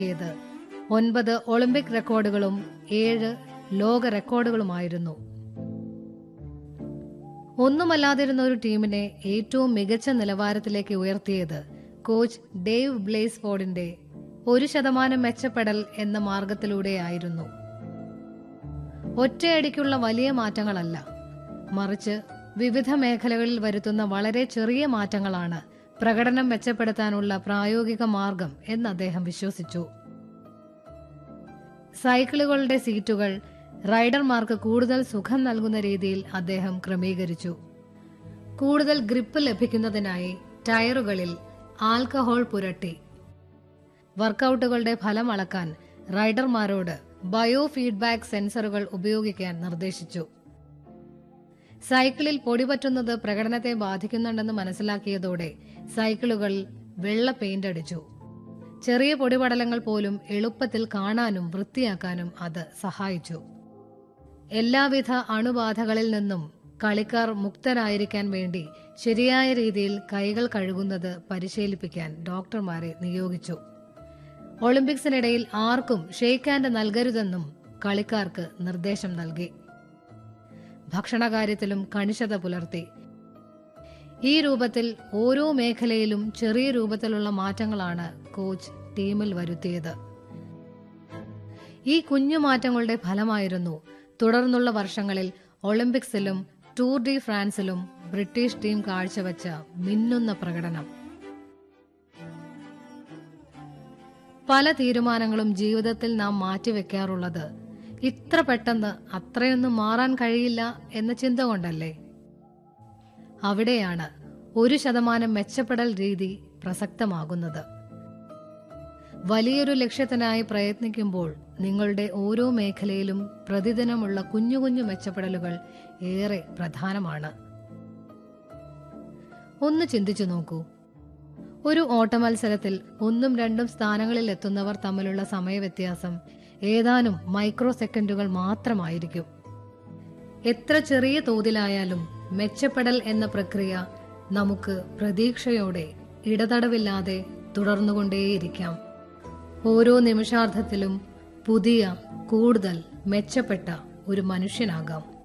ത് ഒൻപത് ഒളിമ്പിക് റെക്കോർഡുകളും ഏഴ് ലോക റെക്കോർഡുകളുമായിരുന്നു ഒന്നുമല്ലാതിരുന്ന ഒരു ടീമിനെ ഏറ്റവും മികച്ച നിലവാരത്തിലേക്ക് ഉയർത്തിയത് കോച്ച് ഡേവ് ബ്ലേസ്ഫോർഡിന്റെ ഒരു ശതമാനം മെച്ചപ്പെടൽ എന്ന മാർഗത്തിലൂടെയായിരുന്നു ഒറ്റയടിക്കുള്ള വലിയ മാറ്റങ്ങളല്ല മറിച്ച് വിവിധ മേഖലകളിൽ വരുത്തുന്ന വളരെ ചെറിയ മാറ്റങ്ങളാണ് പ്രകടനം മെച്ചപ്പെടുത്താനുള്ള പ്രായോഗിക മാർഗം എന്ന് അദ്ദേഹം വിശ്വസിച്ചു സൈക്കിളുകളുടെ സീറ്റുകൾ റൈഡർമാർക്ക് കൂടുതൽ സുഖം നൽകുന്ന രീതിയിൽ അദ്ദേഹം ക്രമീകരിച്ചു കൂടുതൽ ഗ്രിപ്പ് ലഭിക്കുന്നതിനായി ടയറുകളിൽ ആൽക്കഹോൾ പുരട്ടി വർക്കൌട്ടുകളുടെ ഫലം അളക്കാൻ റൈഡർമാരോട് ബയോ ഫീഡ്ബാക്ക് സെൻസറുകൾ ഉപയോഗിക്കാൻ നിർദ്ദേശിച്ചു സൈക്കിളിൽ പൊടി പറ്റുന്നത് പ്രകടനത്തെ ബാധിക്കുന്നുണ്ടെന്ന് മനസ്സിലാക്കിയതോടെ സൈക്കിളുകൾ വെള്ള പെയിന്റ് അടിച്ചു ചെറിയ പൊടിപടലങ്ങൾ പോലും എളുപ്പത്തിൽ കാണാനും വൃത്തിയാക്കാനും അത് സഹായിച്ചു എല്ലാവിധ അണുബാധകളിൽ നിന്നും കളിക്കാർ മുക്തരായിരിക്കാൻ വേണ്ടി ശരിയായ രീതിയിൽ കൈകൾ കഴുകുന്നത് പരിശീലിപ്പിക്കാൻ ഡോക്ടർമാരെ നിയോഗിച്ചു ഒളിമ്പിക്സിനിടയിൽ ആർക്കും ഷെയ്ക്ക് ഹാൻഡ് നൽകരുതെന്നും കളിക്കാർക്ക് നിർദ്ദേശം നൽകി ഭക്ഷണകാര്യത്തിലും കണിശത പുലർത്തി ഈ രൂപത്തിൽ ഓരോ മേഖലയിലും ചെറിയ രൂപത്തിലുള്ള മാറ്റങ്ങളാണ് കോച്ച് ടീമിൽ വരുത്തിയത് ഈ കുഞ്ഞു മാറ്റങ്ങളുടെ ഫലമായിരുന്നു തുടർന്നുള്ള വർഷങ്ങളിൽ ഒളിമ്പിക്സിലും ടൂർ ഡി ഫ്രാൻസിലും ബ്രിട്ടീഷ് ടീം കാഴ്ചവെച്ച മിന്നുന്ന പ്രകടനം പല തീരുമാനങ്ങളും ജീവിതത്തിൽ നാം മാറ്റിവെക്കാറുള്ളത് ഇത്ര പെട്ടെന്ന് അത്രയൊന്നും മാറാൻ കഴിയില്ല എന്ന ചിന്ത കൊണ്ടല്ലേ അവിടെയാണ് ഒരു ശതമാനം മെച്ചപ്പെടൽ രീതി പ്രസക്തമാകുന്നത് വലിയൊരു ലക്ഷ്യത്തിനായി പ്രയത്നിക്കുമ്പോൾ നിങ്ങളുടെ ഓരോ മേഖലയിലും പ്രതിദിനമുള്ള കുഞ്ഞു കുഞ്ഞു മെച്ചപ്പെടലുകൾ ഏറെ പ്രധാനമാണ് ഒന്ന് ചിന്തിച്ചു നോക്കൂ ഒരു ഓട്ടമത്സരത്തിൽ ഒന്നും രണ്ടും സ്ഥാനങ്ങളിൽ എത്തുന്നവർ തമ്മിലുള്ള സമയവ്യത്യാസം ഏതാനും മൈക്രോ സെക്കൻഡുകൾ മാത്രമായിരിക്കും എത്ര ചെറിയ തോതിലായാലും മെച്ചപ്പെടൽ എന്ന പ്രക്രിയ നമുക്ക് പ്രതീക്ഷയോടെ ഇടതടവില്ലാതെ തുടർന്നുകൊണ്ടേയിരിക്കാം ഓരോ നിമിഷാർദ്ധത്തിലും പുതിയ കൂടുതൽ മെച്ചപ്പെട്ട ഒരു മനുഷ്യനാകാം